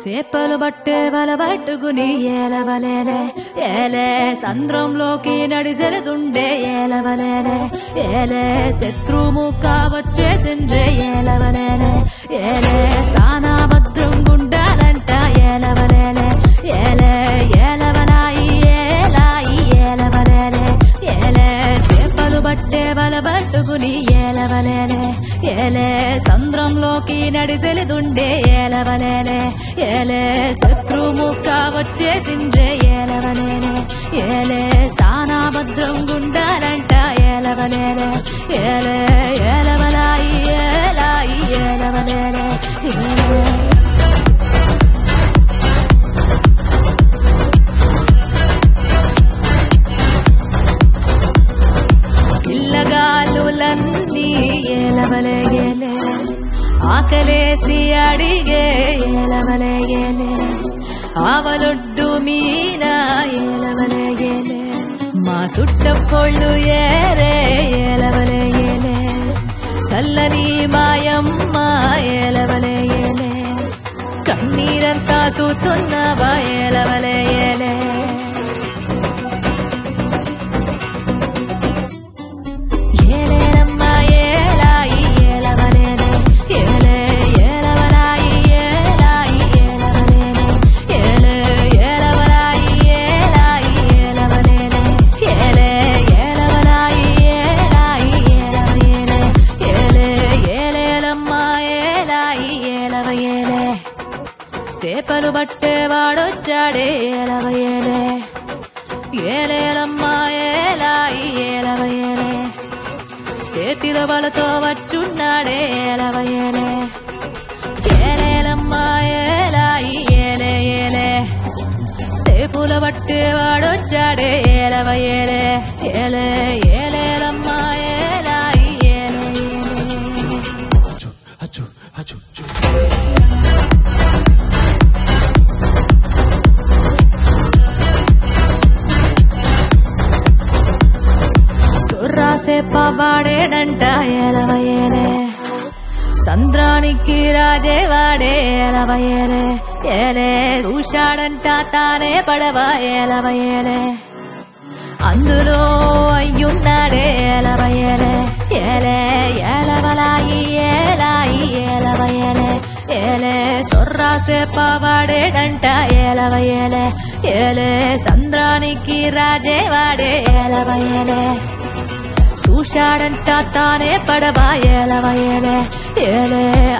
సేపలు బట్టే వల పట్టుకుని ఏలవలేనే ఏలే సంద్రంలోకి నడిసెలుతుండే ఏలవలేనే ఏలే శత్రుముఖ వచ్చేసిండ్రే ఏలవలేనే ఏలే సానా భద్రం గుండాలంట ఏలవలేనే ఏలే ఏలవలాయి ఏలాయి ఏలవలేనే ఏలే సేపలు బట్టే వల పట్టుకుని ఏలవలేనే ఏలే సంద్రంలోకి నడిసెలుతుండే ఏలవలేనే ఏలే శత్రుముఖ వచ్చేసిండ్రే ఏలవలేనే ఏలే సానా భద్రం గుండాలంట ఏలవలేనే ఏలే ఏలవలాయి ఏలాయి ఏలవలేనే ఏలే పిల్లగాలులన్నీ ఏలవలేయలే ఆకలేసి అడిగే ఏలవలేయలే ఆవలొడ్డు మీన ఏలవలేయలే మా సుట్టపొళ్ళు ఏరే ఏలవలేయలే సల్లని మాయమ్మ ఏలవలేయలే కన్నీరంతా చూస్తున్నవా ఏలవలేయలే ఏలేనమ్మా ఏలాయి ఏలవలేనే ఏలే ఏలవలాయి ఏలాయి ఏలవలేనే ఏలే ఏలవలాయి ఏలాయి ఏలవలేనే ఏలే ఏలవలాయి ఏలాయి ఏలవలేనే ఏలే ఏలేలమ్మా ఏలాయి ఏలవయేలే సేపలు బట్టే వాడొచ్చాడే ఏలవయేలే ఏలేలమ్మా ఏలాయి ఏలవయేలే చేతిలో బలతో వచ్చున్నాడే ఏలవయేలే ఏలేలమ్మా ఏలాయి ఏలే ఏలే సేపుల బట్టి వాడొచ్చాడే ఏలవయేలే ఏలే ఏలేలమ్మా ఏలాయి ఏలే ఏలే అచ్చు అచ్చు చు సుర్రాసే పవాడేడంట ఏలవయేలే సంద్రానికి రాజే వాడే ఏలవయేలే ఏలే చూశాడంట తానే పడవ ఏలవయేలే అందులో అయ్యున్నాడే ఏలవయేలే ఏలే ఏలవలాయి ఏలాయి ఏలవయేలే ఏలే సొర్రాసే పవాడేడంట ఏలవయేలే ఏలే సంద్రానికి రాజే వాడే ఏలవయేలే చూశాడంట తానే పడవ ఏలవయేలే ఏలే